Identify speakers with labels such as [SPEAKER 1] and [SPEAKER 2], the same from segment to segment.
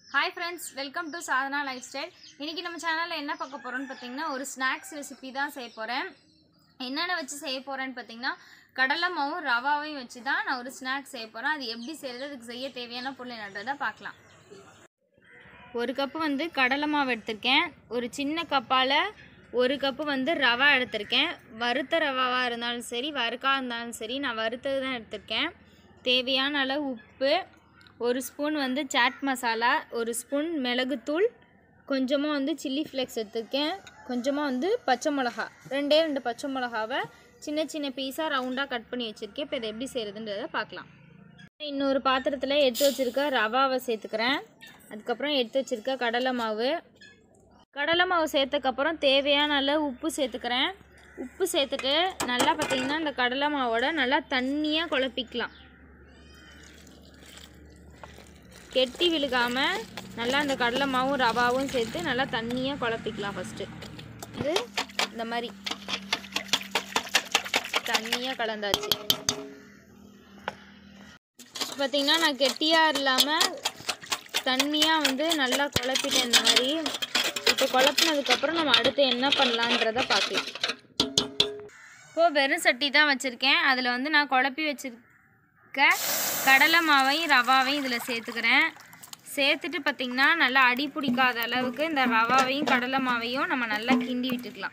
[SPEAKER 1] hi friends welcome to Sadhana lifestyle இன்றைக்கி நம்ம சேனலில் என்ன பார்க்க போகிறோம்னு பார்த்தீங்கன்னா ஒரு ஸ்நாக்ஸ் ரெசிபி தான் செய்ய போகிறேன் என்னென்ன வச்சு செய்ய போகிறேன்னு பார்த்தீங்கன்னா கடலை மாவும் ரவாவையும் வச்சு தான் நான் ஒரு ஸ்நாக்ஸ் செய்ய போகிறேன் அது எப்படி செய்கிறது அதுக்கு செய்ய தேவையான பொருள் என்னன்றதை பார்க்கலாம் ஒரு கப்பு வந்து கடலை மாவு எடுத்திருக்கேன் ஒரு சின்ன கப்பால் ஒரு கப்பு வந்து ரவா எடுத்திருக்கேன் வறுத்த ரவாவாக இருந்தாலும் சரி வறுக்கா இருந்தாலும் சரி நான் வறுத்தது தான் எடுத்திருக்கேன் தேவையான அளவு உப்பு ஒரு ஸ்பூன் வந்து சாட் மசாலா ஒரு ஸ்பூன் மிளகுத்தூள் கொஞ்சமாக வந்து சில்லி ஃப்ளேக்ஸ் எடுத்திருக்கேன் கொஞ்சமாக வந்து பச்சை மிளகா ரெண்டே ரெண்டு பச்சை மிளகாவை சின்ன சின்ன பீஸாக ரவுண்டாக கட் பண்ணி வச்சுருக்கேன் இப்போ இதை எப்படி செய்கிறதுன்றதை பார்க்கலாம் இன்னொரு பாத்திரத்தில் எடுத்து வச்சுருக்க ரவாவை சேர்த்துக்கிறேன் அதுக்கப்புறம் எடுத்து வச்சுருக்க கடலை மாவு கடலை மாவு சேர்த்தக்கப்புறம் தேவையான அளவு உப்பு சேர்த்துக்கிறேன் உப்பு சேர்த்துட்டு நல்லா பார்த்திங்கன்னா இந்த கடலை மாவோட நல்லா தண்ணியாக குழப்பிக்கலாம் கெட்டி விழுகாமல் நல்லா இந்த கடலை மாவும் ரவாவும் சேர்த்து நல்லா தண்ணியாக குழப்பிக்கலாம் ஃபஸ்ட்டு இது இந்த மாதிரி தண்ணியாக கலந்தாச்சு பார்த்திங்கன்னா நான் கெட்டியாக இல்லாமல் தண்ணியாக வந்து நல்லா குழப்பிட்டேன் இந்த மாதிரி இப்போ குழப்பினதுக்கப்புறம் நம்ம அடுத்து என்ன பண்ணலான்றத பார்க்கலாம் இப்போது வெறும் சட்டி தான் வச்சுருக்கேன் அதில் வந்து நான் குழப்பி வச்சுருக்க கடலை மாவையும் ரவாவையும் இதில் சேர்த்துக்கிறேன் சேர்த்துட்டு பார்த்திங்கன்னா நல்லா அடி பிடிக்காத அளவுக்கு இந்த ரவாவையும் கடலை மாவையும் நம்ம நல்லா கிண்டி விட்டுக்கலாம்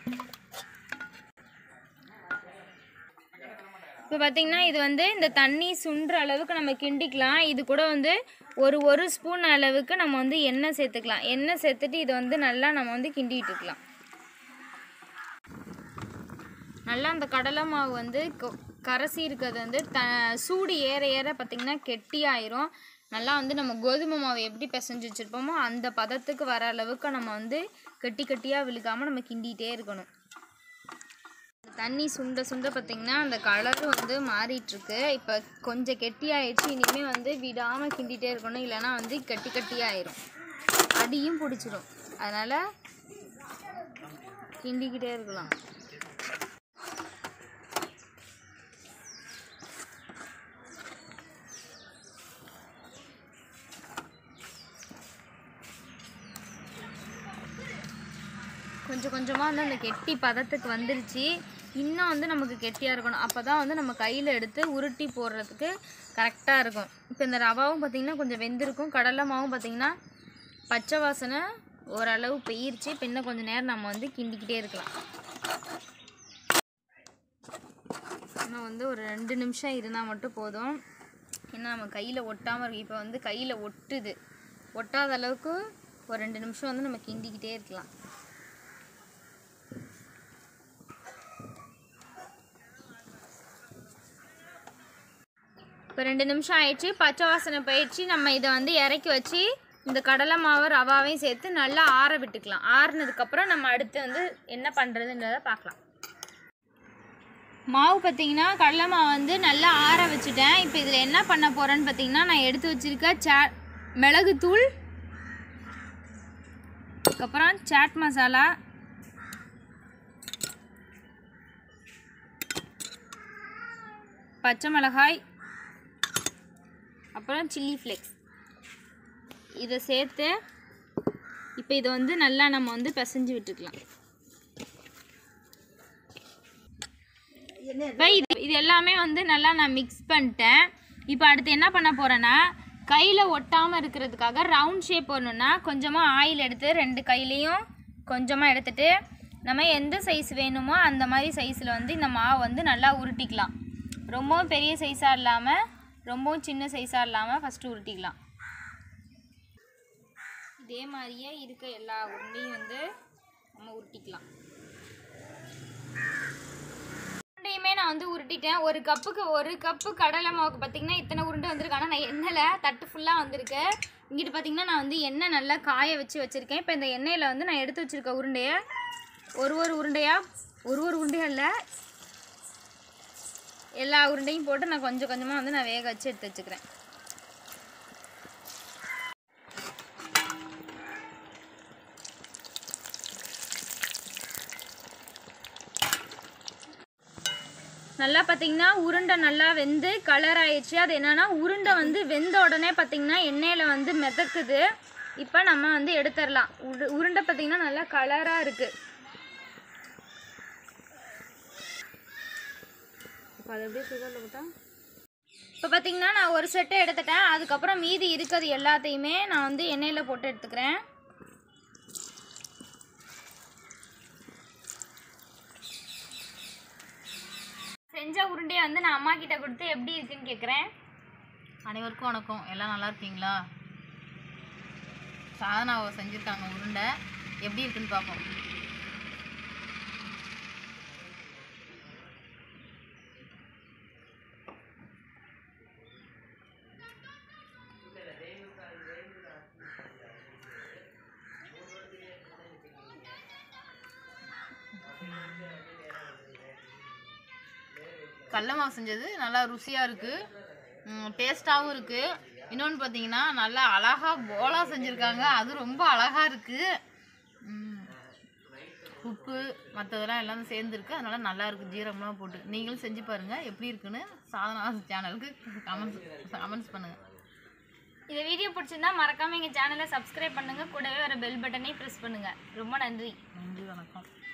[SPEAKER 1] இப்போ பார்த்திங்கன்னா இது வந்து இந்த தண்ணி சுண்டுற அளவுக்கு நம்ம கிண்டிக்கலாம் இது கூட வந்து ஒரு ஒரு ஸ்பூன் அளவுக்கு நம்ம வந்து எண்ணெய் சேர்த்துக்கலாம் எண்ணெய் சேர்த்துட்டு இதை வந்து நல்லா நம்ம வந்து கிண்டி விட்டுக்கலாம் நல்லா அந்த கடலை மாவு வந்து கொ- கரைசி இருக்கிறது வந்து த சூடு ஏற ஏற பார்த்திங்கன்னா கெட்டியாயிரும் நல்லா வந்து நம்ம கோதுமை மாவு எப்படி பிசைஞ்சு வச்சுருப்போமோ அந்த பதத்துக்கு வர அளவுக்கு நம்ம வந்து கெட்டி கெட்டியாக விழுகாமல் நம்ம கிண்டிகிட்டே இருக்கணும் தண்ணி சுண்ட சுண்ட பார்த்திங்கன்னா அந்த கலர் வந்து மாறிட்டுருக்கு இப்போ கொஞ்சம் கெட்டியாயிடுச்சு இனிமேல் வந்து விடாமல் கிண்டிகிட்டே இருக்கணும் இல்லைன்னா வந்து கட்டி கட்டியாயிரும் அடியும் பிடிச்சிரும் அதனால் கிண்டிக்கிட்டே இருக்கலாம் கொஞ்சம் கொஞ்சமாக வந்து அந்த கெட்டி பதத்துக்கு வந்துருச்சு இன்னும் வந்து நமக்கு கெட்டியாக இருக்கணும் அப்போ தான் வந்து நம்ம கையில் எடுத்து உருட்டி போடுறதுக்கு கரெக்டாக இருக்கும் இப்போ இந்த ரவாவும் பார்த்திங்கன்னா கொஞ்சம் வெந்திருக்கும் கடலை மாவும் பார்த்திங்கன்னா பச்சை வாசனை ஓரளவு பெயிருச்சு இப்போ இன்னும் கொஞ்சம் நேரம் நம்ம வந்து கிண்டிக்கிட்டே இருக்கலாம் இன்னும் வந்து ஒரு ரெண்டு நிமிஷம் இருந்தால் மட்டும் போதும் ஏன்னா நம்ம கையில் ஒட்டாமல் இருக்கு இப்போ வந்து கையில் ஒட்டுது ஒட்டாத அளவுக்கு ஒரு ரெண்டு நிமிஷம் வந்து நம்ம கிண்டிக்கிட்டே இருக்கலாம் இப்போ ரெண்டு நிமிஷம் ஆயிடுச்சு பச்சை வாசனை போயிடுச்சு நம்ம இதை வந்து இறக்கி வச்சு இந்த கடலை மாவு ரவாவையும் சேர்த்து நல்லா ஆற விட்டுக்கலாம் ஆறுனதுக்கப்புறம் நம்ம அடுத்து வந்து என்ன பண்ணுறதுன்றதை பார்க்கலாம் மாவு பார்த்தீங்கன்னா கடலை மாவு வந்து நல்லா ஆற வச்சுட்டேன் இப்போ இதில் என்ன பண்ண போகிறேன்னு பார்த்தீங்கன்னா நான் எடுத்து வச்சுருக்க சா மிளகுத்தூள் அதுக்கப்புறம் சாட் மசாலா பச்சை மிளகாய் அப்புறம் சில்லி ஃப்ளேக்ஸ் இதை சேர்த்து இப்போ இதை வந்து நல்லா நம்ம வந்து பிசைஞ்சு விட்டுக்கலாம் இப்போ இது இது எல்லாமே வந்து நல்லா நான் மிக்ஸ் பண்ணிட்டேன் இப்போ அடுத்து என்ன பண்ண போகிறேன்னா கையில் ஒட்டாமல் இருக்கிறதுக்காக ரவுண்ட் ஷேப் வரணும்னா கொஞ்சமாக ஆயில் எடுத்து ரெண்டு கையிலையும் கொஞ்சமாக எடுத்துட்டு நம்ம எந்த சைஸ் வேணுமோ அந்த மாதிரி சைஸில் வந்து இந்த மாவு வந்து நல்லா உருட்டிக்கலாம் ரொம்பவும் பெரிய சைஸாக இல்லாமல் ரொம்பவும் சின்ன சைஸாக இல்லாமல் ஃபஸ்ட்டு உருட்டிக்கலாம் இதே மாதிரியே இருக்க எல்லா உருண்டையும் வந்து நம்ம உருட்டிக்கலாம் உருண்டையுமே நான் வந்து உருட்டிட்டேன் ஒரு கப்புக்கு ஒரு கப்பு கடலை மாவுக்கு பார்த்தீங்கன்னா இத்தனை உருண்டை வந்திருக்கு ஆனால் நான் எண்ணெயில் தட்டு ஃபுல்லாக வந்திருக்கு இங்கிட்டு பார்த்தீங்கன்னா நான் வந்து எண்ணெய் நல்லா காய வச்சு வச்சுருக்கேன் இப்போ இந்த எண்ணெயில் வந்து நான் எடுத்து வச்சுருக்க உருண்டையை ஒரு ஒரு உருண்டையாக ஒரு ஒரு உருண்டையாக இல்லை எல்லா உருண்டையும் போட்டு நான் கொஞ்சம் கொஞ்சமாக வந்து நான் வேக வச்சு எடுத்து வச்சுக்கிறேன் நல்லா பார்த்தீங்கன்னா உருண்டை நல்லா வெந்து கலர் ஆயிடுச்சு அது என்னன்னா உருண்டை வந்து வெந்த உடனே பார்த்தீங்கன்னா எண்ணெயில் வந்து மிதக்குது இப்போ நம்ம வந்து எடுத்துடலாம் உரு உருண்டை பார்த்திங்கன்னா நல்லா கலராக இருக்குது
[SPEAKER 2] இப்போ அதை அப்படியே சுகரில் போட்டா
[SPEAKER 1] இப்போ பார்த்தீங்கன்னா நான் ஒரு செட்டை எடுத்துட்டேன் அதுக்கப்புறம் மீதி இருக்கிறது எல்லாத்தையுமே நான் வந்து எண்ணெயில் போட்டு எடுத்துக்கிறேன் செஞ்ச உருண்டையை வந்து நான் அம்மா கிட்ட கொடுத்து எப்படி இருக்குன்னு கேட்குறேன்
[SPEAKER 2] அனைவருக்கும் வணக்கம் எல்லாம் நல்லா இருக்கீங்களா சாதனாவை செஞ்சுருக்காங்க உருண்டை எப்படி இருக்குன்னு பார்ப்போம் கடல மாவு செஞ்சது நல்லா ருசியாக இருக்குது டேஸ்ட்டாகவும் இருக்குது இன்னொன்று பார்த்தீங்கன்னா நல்லா அழகாக போலா செஞ்சுருக்காங்க அது ரொம்ப அழகாக இருக்குது உப்பு மற்றதெல்லாம் எல்லாம் சேர்ந்துருக்கு அதனால நல்லா இருக்குது ஜீரகம்லாம் போட்டு நீங்களும் செஞ்சு பாருங்கள் எப்படி இருக்குன்னு சாதனா சேனலுக்கு கமெண்ட்ஸ் கமெண்ட்ஸ் பண்ணுங்கள்
[SPEAKER 1] இந்த வீடியோ பிடிச்சிருந்தா மறக்காமல் எங்கள் சேனலை சப்ஸ்கிரைப் பண்ணுங்கள் கூடவே வர பெல் பட்டனை ப்ரெஸ் பண்ணுங்கள் ரொம்ப நன்றி
[SPEAKER 2] நன்றி வணக்கம்